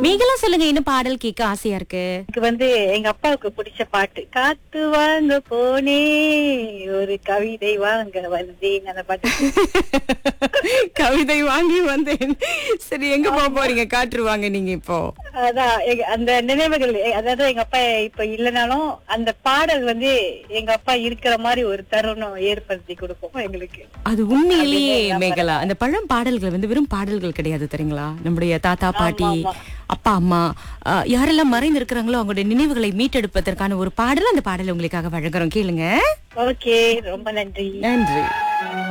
மேகலா சொல்லுங்க என்ன பாடல் கேட்க ஆசையா இருக்கு எனக்கு வந்து எங்க அப்பாவுக்கு பிடிச்ச பாட்டு காத்து வாங்க போனே ஒரு கவிதை வாங்க வந்தேன் அந்த பாட்டு கவிதை வாங்கி வந்தேன் சரி எங்க போக போறீங்க காட்டுருவாங்க நீங்க இப்போ அதான் எங்க- அந்த நினைவுகள் எ- அதாவது எங்க அப்பா இப்ப இல்லைனாலும் அந்த பாடல் வந்து எங்க அப்பா இருக்கிற மாதிரி ஒரு தருணம் ஏற்படுத்தி கொடுக்கும் எங்களுக்கு அது உண்மையிலேயே மேகலா அந்த பழம் பாடல்கள் வந்து வெறும் பாடல்கள் கிடையாது தெரியுங்களா நம்முடைய தாத்தா பாட்டி ஆமா. அப்பா அம்மா அஹ், யாரெல்லாம் மறைந்து இருக்கிறாங்களோ அவங்களுடைய நினைவுகளை மீட்டெடுப்பதற்கான ஒரு பாடல் அந்த பாடல் உங்களுக்காக வழங்குறோம் கேளுங்க ஓகே ரொம்ப நன்றி நன்றி